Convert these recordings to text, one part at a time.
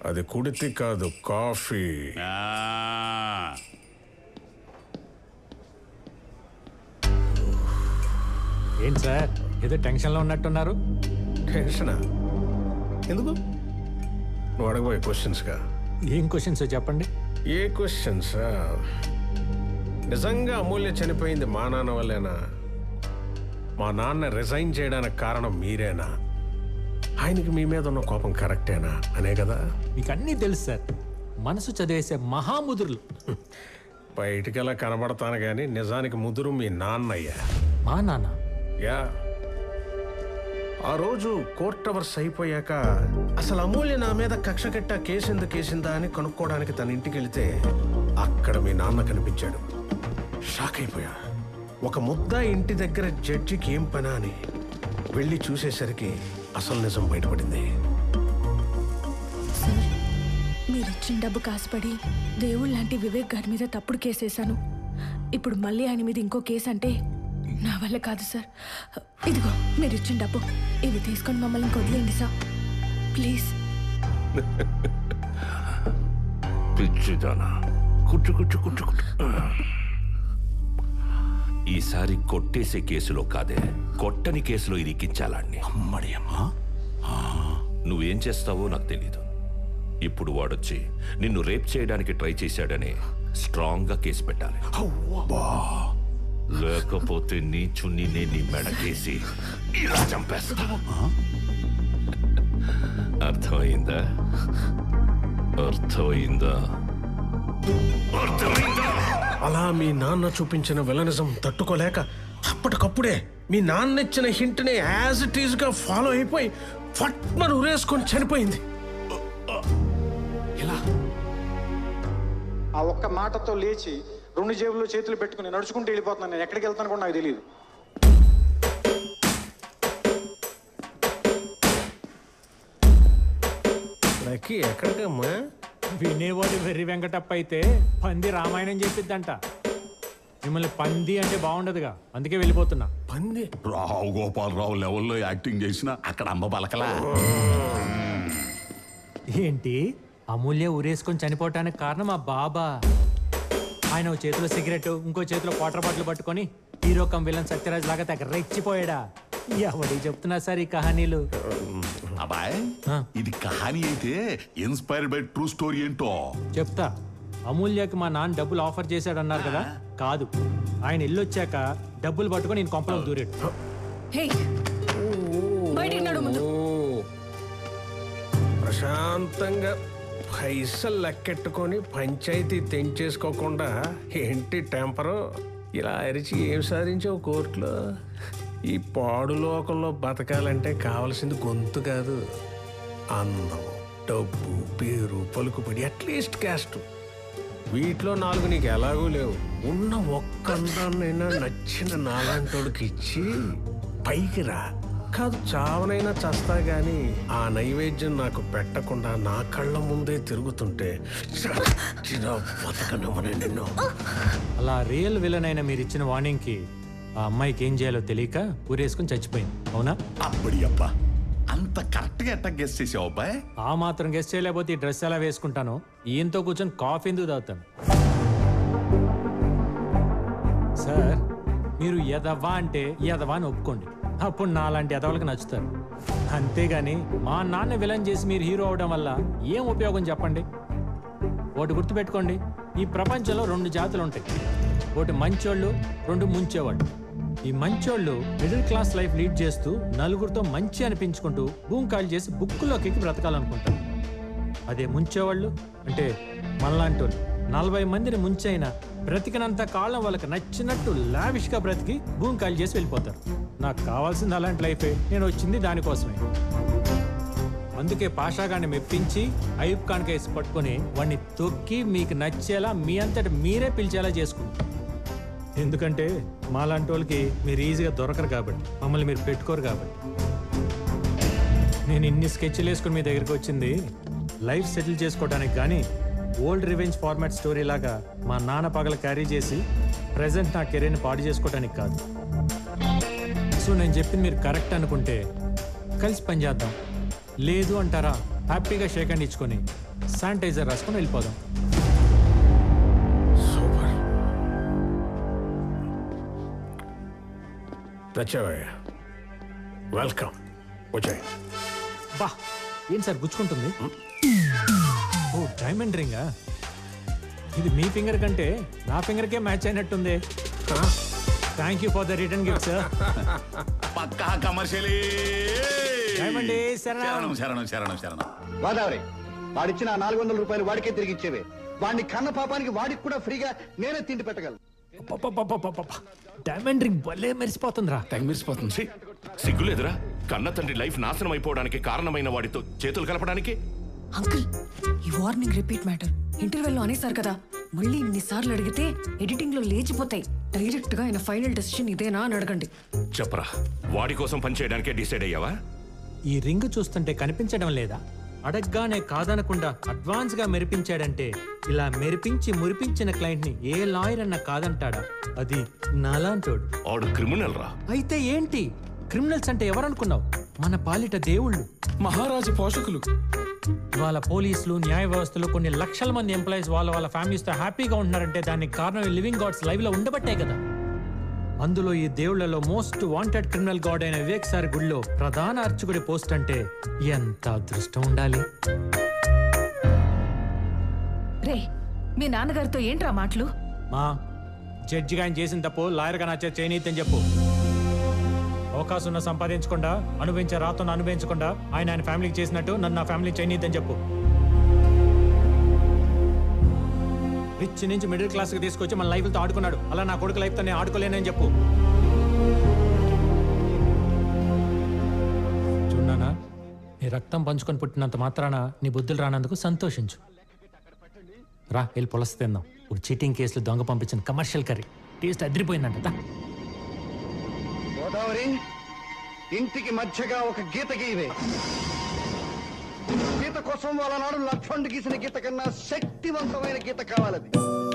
అది కుడితి కాదు కాఫీ ఆ, ఏంటి సార్ ఏదో టెన్షన్లో ఉన్నట్టున్నారు టెన్షనా ఎందుకు నువ్వు అడగబోయే క్వశ్చన్స్గా ఏం క్వశ్చన్స్ చెప్పండి ఏ క్వశ్చన్స్ నిజంగా అమూల్య చనిపోయింది మా నాన్న వల్లేనా మా నాన్న రిజైన్ చేయడానికి కారణం మీరేనా ఆయనకి మీ మీద ఉన్న కోపం కరెక్టేనా అనే కదా మీకు అన్నీ తెలుసు సార్ మనసు చదివేసే మహాముదురులు బయటికి ఎలా కనబడతాను కానీ నిజానికి ముదురు మీ నాన్నయ్యా మా నాన్న యా ఆ రోజు కోర్ట్ అవర్స్ అయిపోయాక అసలు అమూల్య నా మీద కక్ష కట్ట కేసు ఎందుకు వేసిందా అని కనుక్కోవడానికి తన ఇంటికి వెళితే అక్కడ మీ నాన్న కనిపించాడు షాక్ అయిపోయా ఒక ముద్ద ఇంటి దగ్గర జడ్జికి ఏం పనా అని వెళ్ళి చూసేసరికి అసలు నిజం బయటపడింది సార్ మీరు ఇచ్చిన డబ్బు కాసుపడి దేవుళ్ళ లాంటి వివేక్ గారి మీద తప్పుడు కేసేశాను ఇప్పుడు మళ్ళీ ఆయన మీద ఇంకో కేసు అంటే నా వల్ల కాదు సార్ ఇదిగో మీరు ఇచ్చిన డబ్బు ఇవి తీసుకొని మమ్మల్ని వదిలేయండి సార్ ప్లీజ్ పిచ్చిదానా కుట్టు కుట్టు కుట్టు కుట్టు ఈసారి కొట్టేసే కేసులో కాదే కొట్టని కేసులో ఇరికించాలాన్ని అమ్మడి అమ్మా నువ్వేం చేస్తావో నాకు తెలీదు ఇప్పుడు వాడొచ్చి నిన్ను రేప్ చేయడానికి ట్రై చేశాడని స్ట్రాంగ్ గా కేసు పెట్టాలి లేకపోతే నీ చున్ని నేను నీ మెడకేసి ఇలా చంపేస్తా అర్థమైందా అర్థమైందా అర్థమైందా అలా మీ నాన్న చూపించిన విలనిజం తట్టుకోలేక అప్పటికప్పుడే మీ నాన్న ఇచ్చిన హింట్ని యాజ్ ఇట్ ఈజ్ గా ఫాలో అయిపోయి ఫట్మను ఉరేసుకొని చనిపోయింది ఇలా ఆ ఒక్క మాటతో లేచి రెండు జేబుల్లో చేతులు పెట్టుకుని నడుచుకుంటూ వెళ్ళిపోతున్నాను నేను ఎక్కడికి వెళ్తాను కూడా నాకు తెలియదు లక్కీ ఎక్కడికమ్మా వినేవాడు వెర్రి వెంకటప్ప అయితే పంది రామాయణం చెప్పిద్దంట మిమ్మల్ని పంది అంటే బాగుండదుగా అందుకే వెళ్ళిపోతున్నా పంది రావు గోపాలరావు లెవెల్లో యాక్టింగ్ చేసిన అక్కడ అమ్మ బలకలా ఏంటి అమూల్య ఊరేసుకొని చనిపోవటానికి కారణం మా బాబా ఆయన ఓ చేతిలో సిగరెట్ ఇంకో చేతిలో వాటర్ బాటిల్ పట్టుకొని హీరో కమ్ విలన్ సత్యరాజ్ లాగా తెగ రెచ్చిపోయాడా ఎవడి చెప్తున్నా సార్ ఈ కహానీలు అబ్బాయ్ ఆ. ఇది కహానీ అయితే ఇన్స్పైర్డ్ బై ట్రూ స్టోరీ ఏంటో చెప్తా అమూల్యకి మా నాన్న డబ్బులు ఆఫర్ చేశాడన్నారు కదా కాదు ఆయన ఇల్లు వచ్చాక డబ్బులు పట్టుకొని నేను కొంపలో దూరాడు హే బయటికి నడు ముందు ఓ ప్రశాంతంగా పైసలు లెక్కెట్టుకొని పంచాయతీ తెంచేసుకోకుండా ఏంటి టెంపరు ఇలా అరిచి ఏం సాధించావు కోర్టులో ఈ పాడు లోకంలో బతకాలంటే కావలసింది గొంతు కాదు అందం డబ్బు పేరు పలుకుబడి అట్లీస్ట్ క్యాస్ట్ వీటిలో నాలుగు నీకు ఎలాగూ లేవు ఉన్న ఒక్క అందాన్నైనా నచ్చిన నాలాంటోడికి ఇచ్చి పైకి రా కాదు చావనైనా చస్తా గాని ఆ నైవేద్యం నాకు పెట్టకుండా నా కళ్ళ ముందే తిరుగుతుంటే చచ్చిన బతకనివ్వనే నిన్ను అలా రియల్ విలన్ అయిన మీరు ఇచ్చిన వార్నింగ్కి ఆ అమ్మాయికి ఏం చేయాలో తెలియక ఊరేసుకుని చచ్చిపోయింది అవునా అబ్బడి అబ్బా అంత కరెక్ట్ గా ఎట్టా గెస్ చేసావు అబ్బాయి ఆ మాత్రం గెస్ట్ చేయలేకపోతే ఈ డ్రెస్ ఎలా వేసుకుంటాను ఈయంతో కూర్చొని కాఫీ ఎందుకు తాగుతాను సార్ మీరు ఎదవా అంటే ఎదవా అని ఒప్పుకోండి అప్పుడు నాలాంటి ఎదవలకు నచ్చుతారు అంతేగాని మా నాన్న విలన్ చేసి మీరు హీరో అవడం వల్ల ఏం ఉపయోగం చెప్పండి ఒకటి గుర్తుపెట్టుకోండి ఈ ప్రపంచంలో రెండు జాతులు ఉంటాయి ఒకటి మంచోళ్ళు రెండు ముంచేవాళ్ళు ఈ మంచోళ్ళు మిడిల్ క్లాస్ లైఫ్ లీడ్ చేస్తూ నలుగురితో మంచి అనిపించుకుంటూ భూమి కాల్ చేసి బుక్కులోకి ఎక్కి బ్రతకాలనుకుంటారు అదే ముంచేవాళ్ళు అంటే మనలాంటి నలభై మందిని ముంచైనా బ్రతికినంత కాలం వాళ్ళకి నచ్చినట్టు లావిష్గా బ్రతికి భూమి కాల్ చేసి వెళ్ళిపోతారు నాకు కావాల్సింది అలాంటి లైఫే నేను వచ్చింది దానికోసమే అందుకే పాషాగాన్ని మెప్పించి అయూబ్ ఖాన్ కేసు పట్టుకొని వాడిని తొక్కి మీకు నచ్చేలా మీ అంతటి మీరే పిలిచేలా చేసుకుంటాం ఎందుకంటే మాలాంటి వాళ్ళకి మీరు ఈజీగా దొరకరు కాబట్టి మమ్మల్ని మీరు పెట్టుకోరు కాబట్టి నేను ఇన్ని స్కెచ్లు వేసుకుని మీ దగ్గరికి వచ్చింది లైఫ్ సెటిల్ చేసుకోవడానికి కానీ ఓల్డ్ రివెంజ్ ఫార్మాట్ స్టోరీ లాగా మా నాన్న పగల క్యారీ చేసి ప్రజెంట్ నా కెరీర్ని పాడు చేసుకోవడానికి కాదు సో నేను చెప్పింది మీరు కరెక్ట్ అనుకుంటే కలిసి పనిచేద్దాం లేదు అంటారా హ్యాపీగా షేక్ హ్యాండ్ ఇచ్చుకొని శానిటైజర్ రాసుకొని వెళ్ళిపోదాం సూపర్ తెచ్చావయ్యా వెల్కమ్ వచ్చాయి బా ఏం సార్ గుచ్చుకుంటుంది ఓ డైమండ్ రింగా ఇది మీ ఫింగర్ కంటే నా ఫింగర్కే మ్యాచ్ అయినట్టుంది thank you for the return gift sir పక్కా కమర్షియలీ ఏమండి, శరణం. శరణం శరణం శరణం శరణం గోదావరి వాడిచ్చిన ఆ నాలుగు వందల రూపాయలు వాడికే తిరిగి ఇచ్చేవే వాడిని కన్న పాపానికి వాడికి కూడా ఫ్రీగా నేనే తిండి పెట్టగలను డైమండ్ రింగ్ భలే మెరిసిపోతుందిరా ఛీ, సిగ్గులేదురా కన్న తండ్రి లైఫ్ నాశనం అయిపోవడానికి కారణమైన వాడితో చేతులు కలపడానికి అంకుల్ ఈ వార్నింగ్ రిపీట్ మ్యాటర్ ఇంటర్వెల్ లో అనేసారు కదా మళ్ళీ ఇన్నిసార్లు అడిగితే ఎడిటింగ్ లో లేచిపోతాయి డైరెక్ట్ గా ఆయన ఫైనల్ డెసిషన్ ఇదేనా అని అడగండి చెప్పరా వాడి కోసం పనిచేయడానికే డిసైడ్ అయ్యావా ఈ రింగ్ చూస్తుంటే కనిపించడం లేదా అడగ్గానే కాదనకుండా అడ్వాన్స్ గా మెరిపించాడంటే ఇలా మెరిపించి మురిపించిన క్లయింట్ ని ఏ లాయర్ అన్న కాదంటాడా అది నాలాంటోడు ఆడు క్రిమినల్ రా అయితే ఏంటి క్రిమినల్స్ అంటే ఎవరనుకున్నావు మన పాలిట దేవుళ్ళు మహారాజు పోషకులు వాళ్ళ పోలీసులు న్యాయ వ్యవస్థలు కొన్ని లక్షల మంది ఎంప్లాయీస్ వాళ్ళ వాళ్ళ families తో హ్యాపీగా ఉంటున్నారంటే దానికి కారణం లివింగ్ గాడ్స్ లైవ్ లో ఉండబట్టే కదా అందులో ఈ దేవుళ్లలో మోస్ట్ వాంటెడ్ క్రిమినల్ గాడ్ అయిన వివేక్ సార్ గుడిలో ప్రధాన అర్చకుడి పోస్ట్ అంటే ఎంత అదృష్టం ఉండాలి రే మీ నాన్నగారితో ఏంట్రా మాటలు మా జడ్జిగా ఆయన చేసిన తప్పు లాయర్గా నా చేత చేయనీయని చెప్పు అవకాశం ఉన్న సంపాదించకుండా అనుభవించే రాతను అనుభవించకుండా ఆయన ఆయన ఫ్యామిలీకి చేసినట్టు నన్ను నా ఫ్యామిలీ చేయనీయని చెప్పు రిచ్ నుంచి మిడిల్ క్లాస్కి తీసుకొచ్చి మన లైఫ్తో ఆడుకున్నాడు అలా నా కొడుకు లైఫ్తో నేను ఆడుకోలేనని చెప్పు చూడనా నీ రక్తం పంచుకొని పుట్టినంత మాత్రాన నీ బుద్ధులు రానందుకు సంతోషించు రా వెళ్ళి పులస తిందాం ఇప్పుడు చీటింగ్ కేసులు దొంగ పంపించిన కమర్షియల్ కర్రీ టేస్ట్ అదిరిపోయిందంట దా. గోదావరి ఇంటికి మధ్యగా ఒక గీత గీవే గీత కోసం వాళ్ళ నాడు లక్ష్మణుడు గీసిన గీత కన్నా శక్తివంతమైన గీత కావాలది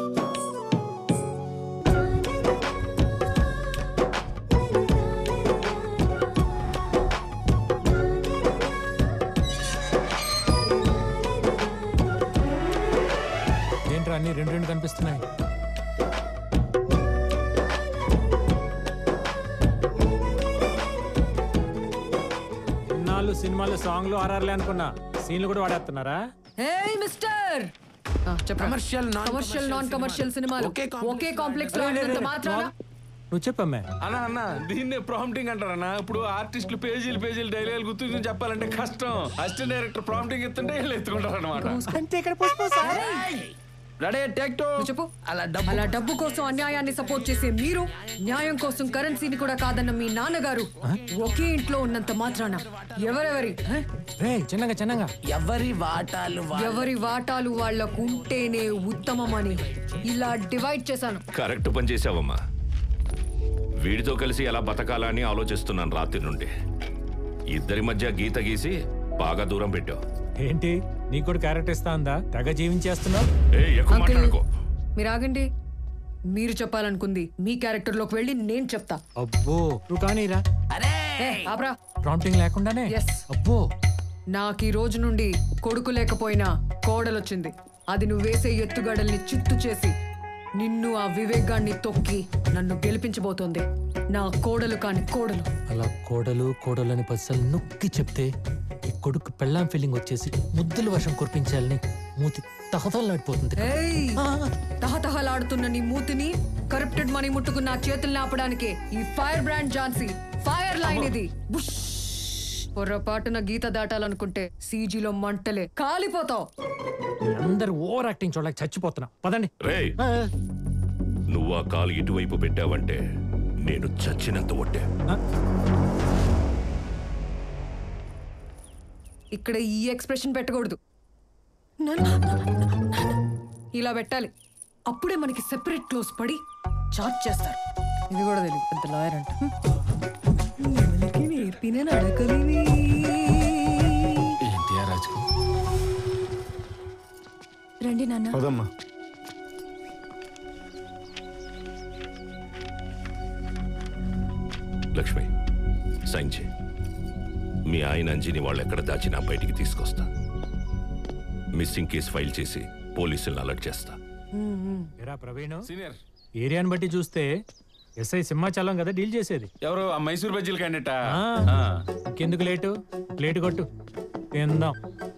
ఏంట్రా అన్ని రెండు రెండు కనిపిస్తున్నాయి ఇన్నాళ్ళు సినిమాలు సాంగ్లు ఆర్ఆర్లే అనుకున్నా సీన్లు కూడా వాడేస్తున్నారా hey mister commercial non commercial non commercial సినిమాలు ఒకే complex ఒకే కాంప్లెక్స్ లో ఉన్నంత మాత్రాన నువ్వు చెప్పమ్మే అన్న అన్న దీన్నే ప్రాంప్టింగ్ అంటారన్న ఇప్పుడు ఆర్టిస్టులు పేజీలు పేజీలు డైలాగులు గుర్తు చెప్పాలంటే కష్టం అసిస్టెంట్ డైరెక్టర్ ప్రాంప్టింగ్ ఎత్తుంటే వీళ్ళు ఎత్తుకుంటారు అనమాట రెడీ టేక్ టు నువ్వు చెప్పు అలా డబ్బు కోసం అన్యాయాన్ని సపోర్ట్ చేసే మీరు న్యాయం కోసం కరెన్సీని కూడా కాదన్న మీ నాన్నగారు ఒకే ఇంట్లో ఉన్నంత మాత్రాన ఎవరెవరి హ? రే చిన్నగా చిన్నగా ఎవరి వాటాలు ఎవరి వాటాలు వాళ్లకు ఉంటేనే ఉత్తమమని ఇలా డివైడ్ చేశాను కరెక్ట్ పని చేసావమ్మా వీడితో కలిసి ఎలా బతకాలా అని ఆలోచిస్తున్నాను రాత్రి నుండి ఇద్దరి మధ్య గీత గీసి బాగా దూరం పెట్టావు ఏంటి నీకు కూడా క్యారెక్టర్ ఇస్తా ఉందా తెగ జీవించేస్తున్నావు ఏ ఎక్కువ అంకుల్ మాట్లాడుకో మీరు ఆగండి మీరు చెప్పాలనుకుంది మీ క్యారెక్టర్ లోకి వెళ్ళి నేను చెప్తా అబ్బో నువ్వు కానీరా ఏ, ఆప్రా ప్రాంప్టింగ్ లేకుండానే Yes. అబ్బో నాకు ఈ రోజు నుండి కొడుకు లేకపోయినా కోడలొచ్చింది అది నువ్వు వేసే ఎత్తుగడల్ని చిత్తు చేసి నిన్ను ఆ వివేగాన్ని తొక్కి నన్ను గెలిపించబోతోంది నా కోడలు కాని కోడలు అలా కోడలు కోడలని పసలు నొక్కి చెప్తే ఈ కొడుకు పెళ్ళాం ఫీలింగ్ వచ్చేసి ముద్దుల వర్షం కురిపించాలని మూతి తహతలాడిపోతుంది ఏయ్! తహతహలాడుతున్న నీ మూతిని కరప్టెడ్ మనీ ముట్టుకున్న నా చేతుల్ని ఆపడానికే ఈ fire brand Jhansi fire line ఇది బుష్! పొర్రపాటున గీత దాటాలనుకుంటే సీజీలో మంటలే కాలిపోతావు అందరు ఓవర్ యాక్టింగ్ చూడలేక చచ్చిపోతున్నా పదండి రేయ్ నువ్వు ఆ కాలు ఇటువైపు పెట్టావంటే నేను చచ్చినంత ఒట్టే ఇక్కడ ఈ ఎక్స్ప్రెషన్ పెట్టకూడదు ఇలా పెట్టాలి అప్పుడే మనకి సెపరేట్ క్లోజ్ పడి చార్జ్ చేస్తారు ఇది కూడా తెలియదు పెద్ద లాయర్ అంట ఎవరికి నేర్పిన నడకలివి. ఎన్టీఆర్ రాజుకు రండి నాన్న అవుదమ్మా లక్ష్మి సైన్ చేయి మీ ఆయన అంజిని వాళ్ళు ఎక్కడ దాచినా బయటికి తీసుకొస్తా మిస్సింగ్ కేసు ఫైల్ చేసి పోలీసులను అలర్ట్ చేస్తా ఎరా ప్రవీణ్ సీనియర్ ఏరియాని బట్టి చూస్తే ఎస్ఐ సింహాచలం కదా డీల్ చేసేది ఎవరు ఆ మైసూర్ బజ్జీలు క్యాండిడేట్ ఆ. ఇంకెందుకు లేటు ప్లేట్ కొట్టు తిందాం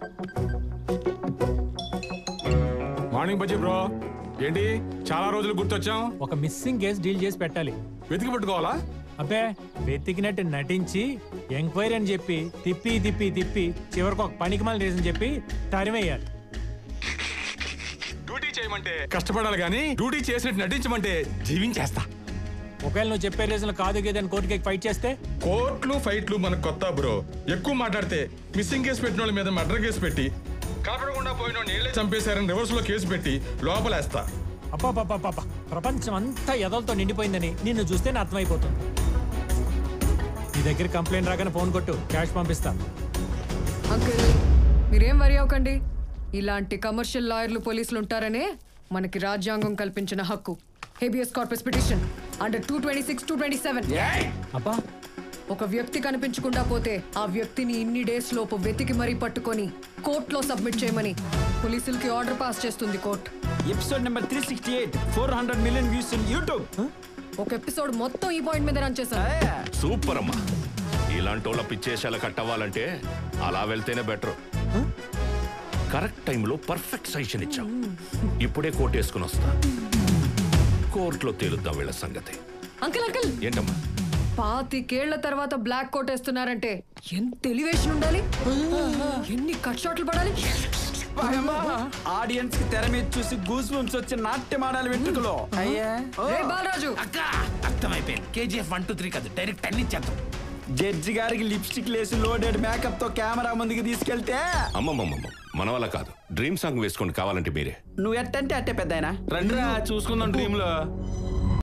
మార్నింగ్ బజ్జీ బ్రో ఏంటి చాలా రోజులు గుర్తొచ్చాం ఒక మిస్సింగ్ కేసు డీల్ చేసి పెట్టాలి వెతికి పట్టుకోవాలా అబ్బే వెతికినట్టు నటించి ఎంక్వైరీ అని చెప్పి తిప్పి తిప్పి తిప్పి చివరికి ఒక పనికి రీజన్ చెప్పి తరిమేయాలి డ్యూటీ చేయమంటే కష్టపడాలి కానీ డ్యూటీ చేసినట్టు నటించమంటే జీవించేస్తా ఒకవేళ నువ్వు చెప్పే రీజన్ కాదు గేదని కోర్టుకి ఫైట్ చేస్తే కోర్టులు ఫైట్లు మనకు కొత్త బ్రో ఎక్కువ మాట్లాడితే మిస్సింగ్ కేసు పెట్టిన వాళ్ళ మీద మర్డర్ కేసు పెట్టి కనపడకుండా పోయిన వాడిని వీళ్ళే చంపేశారని రివర్స్ లో కేసు పెట్టి లోపలేస్తా అబ్బాబ్బాబ్బా ప్రపంచం అంతా ఎదలతో నిండిపోయిందని నిన్ను చూస్తేనే అర్థమైపోతుంది నీ దగ్గర కంప్లైంట్ రాగానే ఫోన్ కొట్టు క్యాష్ పంపిస్తా అంకుల్ మీరేం వరి అవ్వకండి ఇలాంటి కమర్షియల్ లాయర్లు పోలీసులు ఉంటారనే మనకి రాజ్యాంగం కల్పించిన హక్కు habeas corpus petition under two twenty six two twenty seven అబ్బా ఒక వ్యక్తి కనిపించకుండా పోతే ఆ వ్యక్తిని ఇన్ని డేస్ లోపు వెతికి మరీ పట్టుకొని కోర్టులో సబ్మిట్ చేయమని పోలీసులకి ఆర్డర్ పాస్ చేస్తుంది court episode number three sixty eight four hundred million views in YouTube ఒక ఎపిసోడ్ మొత్తం ఈ పాయింట్ మీద రన్ చేశాను సూపర్ అమ్మా ఇలాంటి వాళ్ళ పిచ్చేశాల కట్టవ్వాలంటే అలా వెళ్తేనే బెటర్ కరెక్ట్ టైంలో పర్ఫెక్ట్ సజెషన్ ఇచ్చాం ఇప్పుడే కోట్ వేసుకుని వస్తా కోర్టులో తేలుద్దాం వీళ్ళ సంగతి అంకుల్ అంకుల్ ఏంటమ్మా పాతికేళ్ల తర్వాత బ్లాక్ కోట్ వేస్తున్నారంటే ఎంత ఎలివేషన్ ఉండాలి ఎన్ని కట్ షాట్లు పడాలి ఆడియన్స్ కి తెర మీద చూసి గూస్ బంప్స్ వచ్చి నాట్యం ఆడాలి వెంట్రుకలో అయ్యా రే బాలరాజు అర్థమైపోయింది కేజీఎఫ్ వన్ టూ త్రీ కాదు డైరెక్ట్ అన్ని ఇచ్చేద్దాం జడ్జి గారికి లిప్స్టిక్ లేసి లోడెడ్ మేకప్ తో కెమెరా ముందుకు తీసుకెళ్తే అమ్మమ్మమ్మమ్మ మన వల్ల కాదు డ్రీమ్ సాంగ్ వేసుకోండి కావాలంటే మీరే నువ్వు ఎట్టంటే అట్టే పెద్ద రండిరా చూసుకుందాం డ్రీమ్ లో